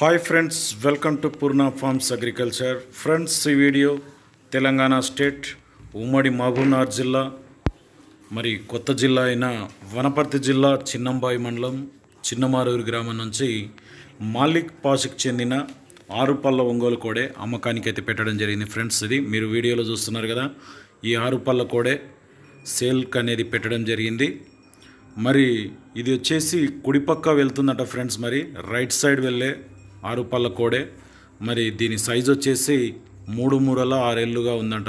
hi friends welcome to Purna farms agriculture friends ఈ video Telangana state ఉమ్మడి మహబూబ్నగర్ జిల్లా మరి కొత్త జిల్లా అయిన వనపర్తి జిల్లా చిన్నంబాయి మండలం చిన్నమారూరు గ్రామం నుంచి మాలిక్ పాషకు చెందిన ఆరు పళ్ళ ఒంగోలు కోడే అమ్మకానికి అయితే పెట్టడం జరిగింది ఫ్రెండ్స్ ఇది మీరు వీడియోలో చూస్తున్నారు కదా ఈ ఆరు పళ్ళ కోడే సేల్క్ అనేది పెట్టడం జరిగింది మరి ఇది వచ్చేసి కుడిపక్క వెళ్తుందట ఫ్రెండ్స్ మరి రైట్ సైడ్ వెళ్ళే ఆరు పళ్ళ కోడే మరి దీని సైజ్ వచ్చేసి మూడు మూరల ఆరేళ్ళుగా ఉందంట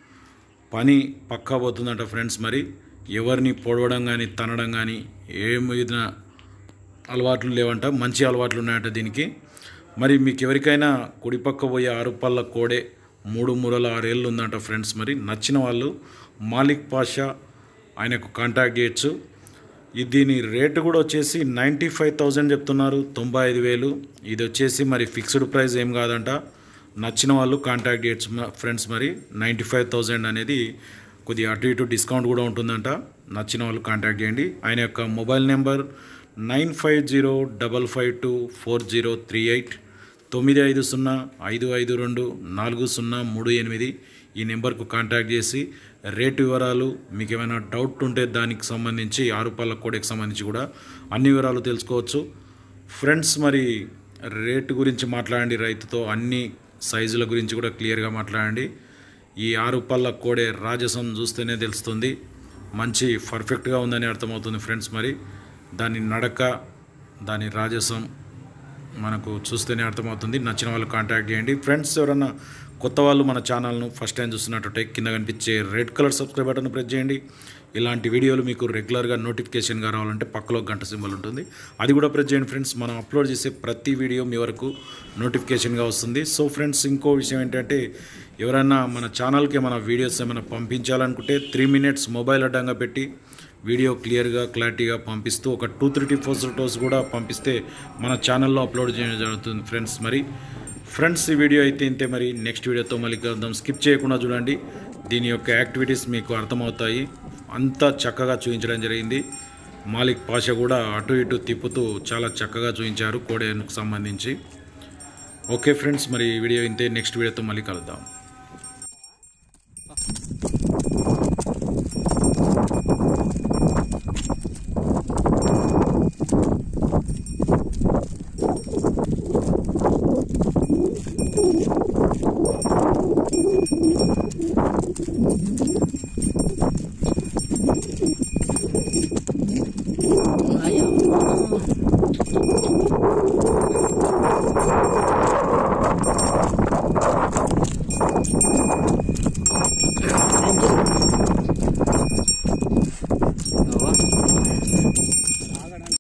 పని పక్కా పోతుందంట ఫ్రెండ్స్ మరి ఎవరిని పొడవడం కానీ తనడం కానీ ఏం విధంగా అలవాట్లు లేవంట మంచి అలవాట్లు ఉన్నాయంట దీనికి మరి మీకు ఎవరికైనా కుడిపక్క పోయే ఆరు పళ్ళ కోడే మూడు మూరల ఆరేళ్ళు ఉందంట ఫ్రెండ్స్ మరి నచ్చిన వాళ్ళు మాలిక్ పాషా ఆయనకు కాంటాక్ట్ చేయొచ్చు ఇది దీని రేటు కూడా వచ్చేసి నైంటీ ఫైవ్ థౌజండ్ చెప్తున్నారు తొంభై ఐదు వేలు ఇది వచ్చేసి మరి ఫిక్స్డ్ ప్రైస్ ఏం కాదంట నచ్చిన వాళ్ళు కాంటాక్ట్ చేయొచ్చు మ- ఫ్రెండ్స్ మరి నైంటీ ఫైవ్ థౌజండ్ అనేది కొద్దిగా అటు ఇటు డిస్కౌంట్ కూడా ఉంటుందంట నచ్చిన వాళ్ళు కాంటాక్ట్ చేయండి ఆయన యొక్క mobile number nine five zero double five two four zero three eight తొమ్మిది ఐదు సున్నా ఐదు ఐదు రెండు నాలుగు సున్నా మూడు ఎనిమిది ఈ నెంబర్కు కాంటాక్ట్ చేసి రేటు వివరాలు మీకు ఏమైనా డౌట్ ఉంటే దానికి సంబంధించి ఆరు పళ్ళ కోడెకి సంబంధించి కూడా అన్ని వివరాలు తెలుసుకోవచ్చు ఫ్రెండ్స్ మరి రేటు గురించి మాట్లాడండి రైతుతో అన్ని సైజుల గురించి కూడా క్లియర్గా మాట్లాడండి ఈ ఆరు పళ్ళ కోడే రాజసం చూస్తేనే తెలుస్తుంది మంచి పర్ఫెక్ట్గా ఉందని అర్థమవుతుంది ఫ్రెండ్స్ మరి దాని నడక దాని రాజసం మనకు చూస్తేనే అర్థమవుతుంది నచ్చిన వాళ్ళు కాంటాక్ట్ చేయండి ఫ్రెండ్స్ ఎవరన్నా కొత్త వాళ్ళు మన ఛానల్ను ఫస్ట్ టైం చూస్తున్నట్టు కింద కనిపించే red colour subscribe button press చేయండి ఇలాంటి వీడియోలు మీకు రెగ్యులర్గా నోటిఫికేషన్గా రావాలంటే పక్కలో గంట సింబల్ ఉంటుంది అది కూడా ప్రెస్ చేయండి ఫ్రెండ్స్ మనం అప్లోడ్ చేసే ప్రతి వీడియో మీ వరకు నోటిఫికేషన్గా వస్తుంది సో ఫ్రెండ్స్ ఇంకో విషయం ఏంటంటే ఎవరైనా మన ఛానల్కి మన వీడియోస్ ఏమైనా పంపించాలనుకుంటే త్రీ మినిట్స్ మొబైల్ అడ్డంగా పెట్టి వీడియో క్లియర్గా క్లారిటీగా పంపిస్తూ ఒక టూ త్రీ ఫోటోస్ కూడా పంపిస్తే మన ఛానల్లో అప్లోడ్ చేయడం జరుగుతుంది ఫ్రెండ్స్ మరి ఫ్రెండ్స్ ఈ వీడియో అయితే ఇంతే మరి నెక్స్ట్ వీడియోతో మళ్ళీ కలుద్దాం స్కిప్ చేయకుండా చూడండి దీని యొక్క యాక్టివిటీస్ మీకు అర్థమవుతాయి అంతా చక్కగా చూపించడం జరిగింది మాలిక్ పాష కూడా అటు ఇటు తిప్పుతూ చాలా చక్కగా చూపించారు కోడేనుకు సంబంధించి ఓకే ఫ్రెండ్స్ మరి ఈ వీడియో ఇంతే నెక్స్ట్ వీడియోతో మళ్ళీ కలుద్దాం